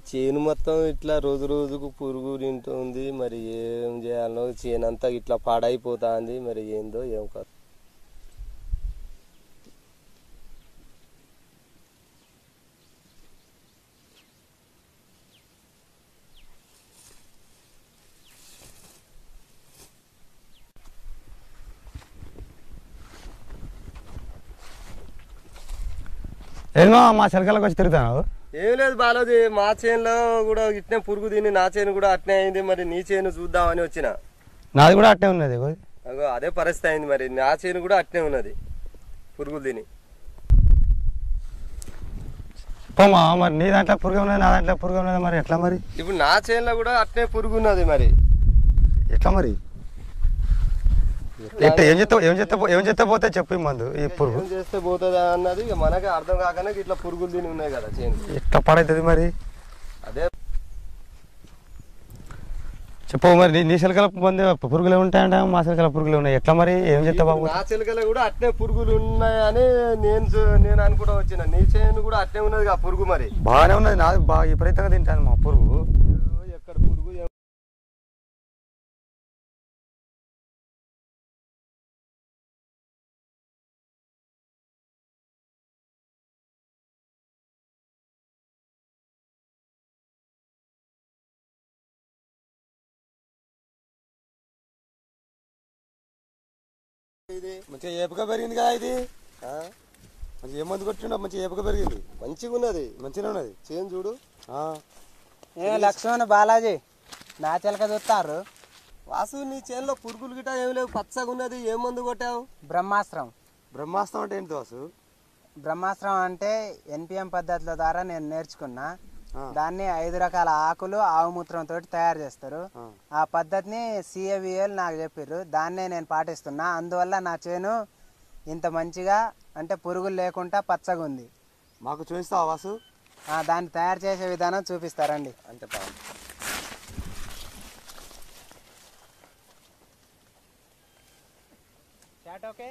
చేను మొత్తం ఇట్లా రోజు రోజుకు పురుగు తింటుంది మరి ఏం చేయాలో చేను అంతా ఇట్లా పాడైపోతుంది మరి ఏందో ఏం కాదు ఏమో మా చిలకలకు వచ్చి తిరుగుతాను ఏం లేదు బాలోజీ మా చేనులో కూడా ఇట్నే పురుగు తిని నా చేను కూడా అట్నే అయింది మరి నీ చేను చూద్దామని వచ్చిన నాది కూడా అట్టే ఉన్నది ఇగో. అగో అదే పరిస్థితి అయింది మరి నా చేను కూడా అట్నే ఉన్నది పురుగులు తిని పోమా మరి నీ దాంట్లో పురుగు ఉన్నది నా దాంట్లో పురుగు ఉన్నది మరి ఎట్లా మరి ఇప్పుడు నా చేనులో కూడా అట్నే పురుగు ఉన్నది మరి ఎట్లా మరి ఎట్లా ఏం చెత్త ఏం చెత్త ఏం చెత్త పోతే చెప్పు ఈ మందు ఈ పురుగు ఏం చేస్తే పోతుందా అన్నది ఇక మనకి అర్థం కాకనే ఇట్లా పురుగులు తిని ఉన్నాయి కదా చేను ఎట్లా పడవుతుంది మరి అదే చెప్పు మరి నీ నీ చిలకల మంది పురుగులు ఉంటాయంట మా చిలకల పురుగులు ఉన్నాయి ఎట్లా మరి ఏం చెత్త బాబు నా చిలకలో కూడా అట్నే పురుగులు ఉన్నాయని నేను చూ- నేను అనుకుంటా వచ్చిన నీ చేను కూడా అట్నే ఉన్నది ఆ పురుగు మరి బాగానే ఉన్నది నాది బాగా విపరీతంగా తింటాను మా పురుగు అయ్యో, ఎక్కడ పురుగు ఏం- ఇది మంచిగా ఏపుగా పెరిగింది కదా ఇది ఆ, మంచిగా ఏ మందు కొట్టిండో మంచిగా ఏపుగా పెరిగింది మంచిగా ఉన్నది మంచిగా ఉన్నది చేను చూడు ఆ. ఏ లక్ష్మణ్ బాలాజీ నా చిలక చూస్తారు వాసు నీ చేనులో పురుగులు గిట్ట ఏమి లేవు పచ్చగా ఉన్నది ఏ మందు కొట్టావు బ్రహ్మాస్త్రం బ్రహ్మాస్త్రం అంటే ఏంటి దోసు బ్రహ్మాస్త్రం అంటే ఎన్పిఎం పద్ధతుల ద్వారా నేను నేర్చుకున్నా ఆ. దాన్ని ఐదు రకాల ఆకులు ఆవు మూత్రంతో తయారు చేస్తారు ఆ. ఆ పద్ధతిని సిఏవిఎల్ నాకు చెప్పారు దాన్నే నేను పాటిస్తున్నా అందువల్ల నా చేను ఇంత మంచిగా అంటే పురుగులు లేకుండా పచ్చగా ఉంది మాకు చూపిస్తావా వాసు ఆ, దాన్ని తయారు చేసే విధానం చూపిస్తారండి అంటే పాపం. ఓకే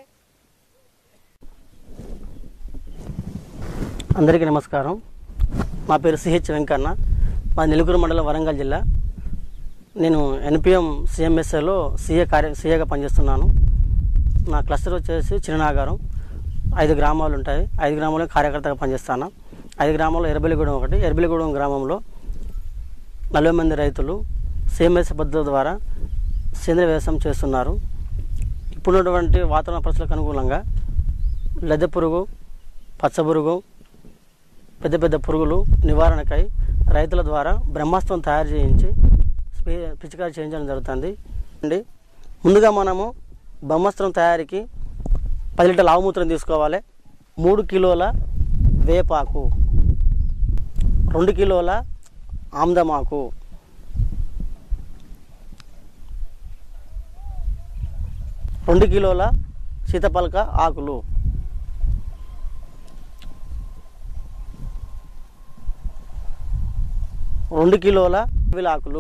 అందరికీ నమస్కారం మా పేరు సిహెచ్ వెంకన్న మా నెలుగురు మండలం వరంగల్ జిల్లా నేను ఎన్పిఎం సిఎంఎస్ఏలో సీఏ కార్య సీఏగా పనిచేస్తున్నాను నా క్లస్టర్ వచ్చేసి చిన్ననాగారం ఐదు గ్రామాలు ఉంటాయి ఐదు గ్రామాల్లో కార్యకర్తగా పనిచేస్తాను ఐదు గ్రామాల్లో ఎర్బలిగూడెం ఒకటి ఎర్బలిగూడెం గ్రామంలో నలభై మంది రైతులు సిఎంఎస్ పద్ధతి ద్వారా సేంద్రియ వ్యవసాయం చేస్తున్నారు ఇప్పుడున్నటువంటి వాతావరణ పరిస్థితులకు అనుకూలంగా లద్దె పురుగు పచ్చ పురుగు పెద్ద పెద్ద పురుగులు నివారణకై రైతుల ద్వారా బ్రహ్మాస్త్రం తయారు చేయించి స్ప్రే పిచికారి చేయించడం జరుగుతుంది అండి ముందుగా మనము బ్రహ్మాస్త్రం తయారీకి పది లీటర్ల ఆవుమూత్రం తీసుకోవాలి మూడు కిలోల వేపాకు రెండు కిలోల ఆమ్దమాకు రెండు కిలోల సీతపలక ఆకులు రెండు కిలోల విలాకులు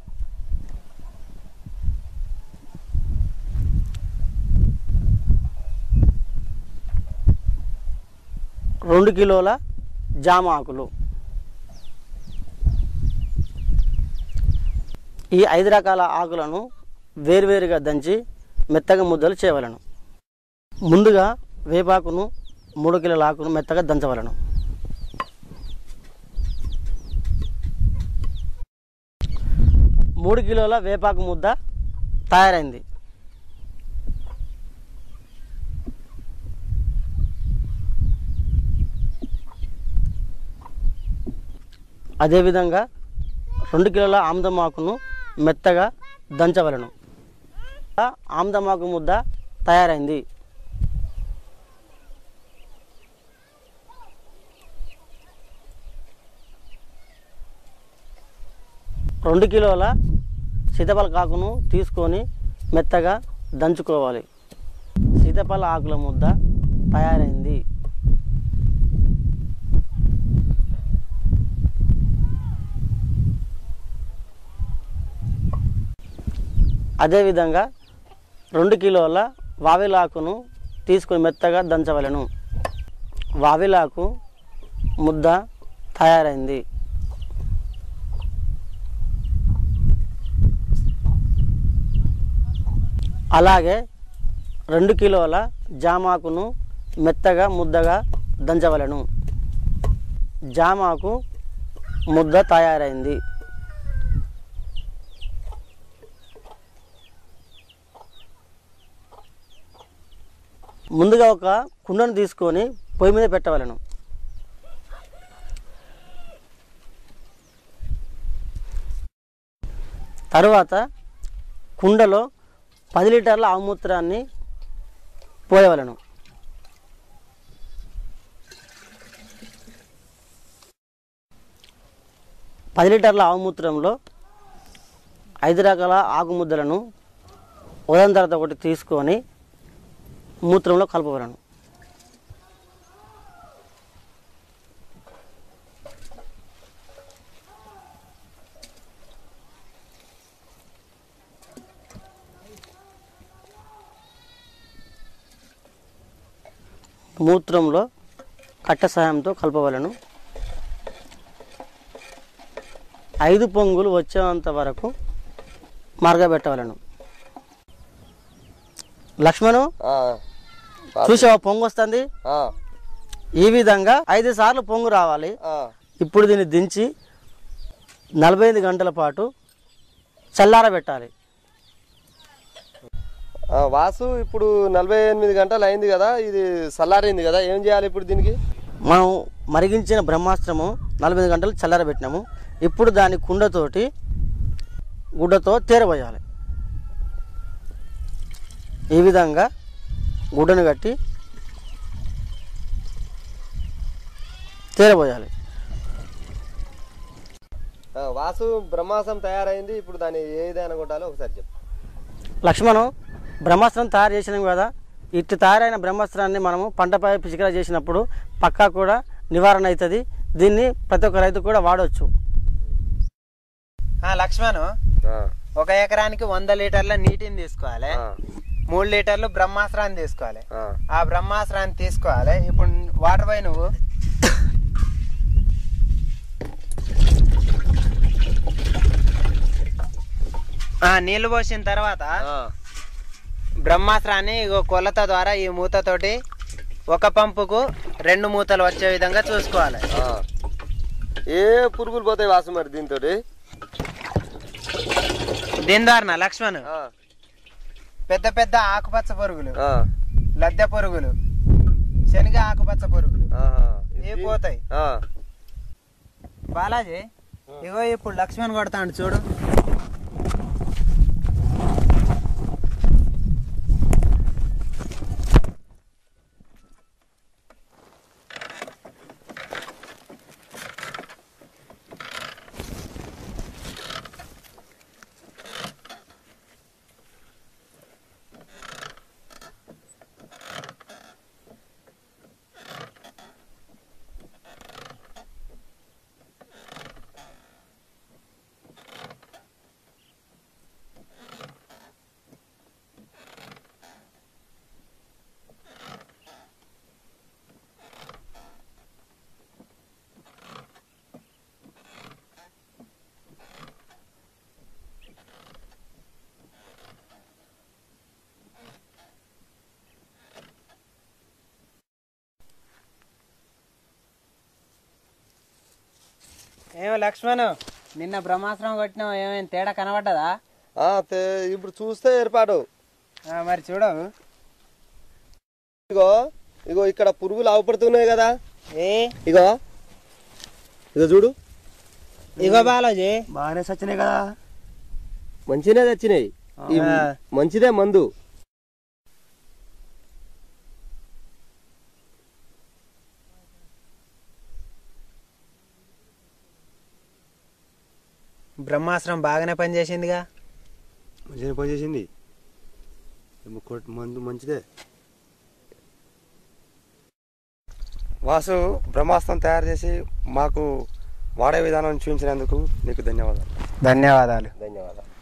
రెండు కిలోల జామ ఆకులు ఈ ఐదు రకాల ఆకులను వేరువేరుగా దంచి మెత్తగా ముద్దలు చేయవలను ముందుగా వేపాకును మూడు కిలోల ఆకును మెత్తగా దంచవలను మూడు కిలోల వేపాకు ముద్ద తయారైంది అదేవిధంగా రెండు కిలోల ఆమ్దమాకును మెత్తగా దంచవలను ఆ ఆమ్దమాకు ముద్ద తయారైంది రెండు కిలోల సీతాఫల ఆకును తీసుకొని మెత్తగా దంచుకోవాలి సీతాఫల ఆకుల ముద్ద తయారైంది అదేవిధంగా రెండు కిలోల వావిలాకును తీసుకొని మెత్తగా దంచవలెను వావిలాకు ముద్ద తయారైంది అలాగే రెండు కిలోల జామాకును మెత్తగా ముద్దగా దంచవలను జామాకు ముద్ద తయారైంది ముందుగా ఒక కుండను తీసుకొని పొయ్యి మీద పెట్టవలను తరువాత కుండలో పది లీటర్ల ఆవుమూత్రాన్ని పోయవలను పది లీటర్ల ఆవుమూత్రంలో ఐదు రకాల ఆకుముద్దలను ఉదయం తర్వాత ఒకటి తీసుకొని మూత్రంలో కలపవలను మూత్రంలో కట్ట సహాయంతో కలపవలను ఐదు పొంగులు వచ్చేంత వరకు మరగబెట్టవలను లక్ష్మణు ఆ, చూసావా పొంగు వస్తుంది ఆ, ఈ విధంగా ఐదు సార్లు పొంగు రావాలి ఆ. ఇప్పుడు దీన్ని దించి నలభై ఐదు గంటల పాటు చల్లారబెట్టాలి ఆ, వాసు ఇప్పుడు నలభై ఎనిమిది గంటలు అయింది కదా ఇది చల్లారింది కదా ఏం చేయాలి ఇప్పుడు దీనికి మనం మరిగించిన బ్రహ్మాస్త్రము నలభై ఐదు గంటలు చల్లారబెట్టినాము ఇప్పుడు దాని కుండతోటి గుడ్డతో తేరబోయాలి ఈ విధంగా గుడ్డను కట్టి తేరబోయాలి ఆ, వాసు బ్రహ్మాసం తయారైంది ఇప్పుడు దాన్ని ఏ విధంగా కొట్టాలో ఒకసారి చెప్పు లక్ష్మణం బ్రహ్మాస్త్రం తయారు చేసినాం కదా ఇటు తయారైన బ్రహ్మాస్త్రాన్ని మనము పంటపై పిచికరా చేసినప్పుడు పక్కా కూడా నివారణ అవుతుంది దీన్ని ప్రతి ఒక్క రైతు కూడా వాడవచ్చు ఆ, లక్ష్మణు ఆ, ఒక ఎకరానికి వంద లీటర్ల నీటిని తీసుకోవాలి ఆ, మూడు లీటర్లు బ్రహ్మాస్త్రాన్ని తీసుకోవాలి ఆ. ఆ బ్రహ్మాస్త్రాన్ని తీసుకోవాలి ఇప్పుడు వాటర్ పై నువ్వు ఆ, నీళ్లు పోసిన తర్వాత ఆ, బ్రహ్మాస్త్రాన్ని ఇగో కొలత ద్వారా ఈ మూతతోటి ఒక పంపుకు రెండు మూతలు వచ్చే విధంగా చూసుకోవాలి ఆ. ఏ పురుగులు పోతాయి వాసు మరి దీంతో దీని ద్వారా లక్ష్మణ్ పెద్ద పెద్ద ఆకుపచ్చ పురుగులు లద్దె పురుగులు శనగ ఆకుపచ్చ పురుగులు ఇవి పోతాయి బాలాజీ ఇగో ఇప్పుడు లక్ష్మణ్ కొడతాడు చూడు ఏమో లక్ష్మణ్ నిన్న బ్రహ్మాస్త్రం కొట్టినావు ఏమైనా తేడా కనబడ్డదా ఆ, తే- ఇప్పుడు చూస్తే ఏర్పాటు ఆ, మరి చూడవు ఇగో ఇగో ఇక్కడ పురుగులు అవపడుతున్నాయి కదా ఏ ఇగో ఇగో చూడు ఇగో బాలాజీ బాగానే సచ్చినాయి కదా మంచినే తెచ్చినాయి ఈ ఆ. మంచిదే మందు బ్రహ్మాస్త్రం బాగానే పనిచేసిందిగా మంచిగా పని చేసింది ఏమో కొట్- మందు మంచిదే వాసు బ్రహ్మాస్త్రం తయారు చేసి మాకు వాడే విధానం చూపించినందుకు నీకు ధన్యవాదాలు ధన్యవాదాలు ధన్యవాదాలు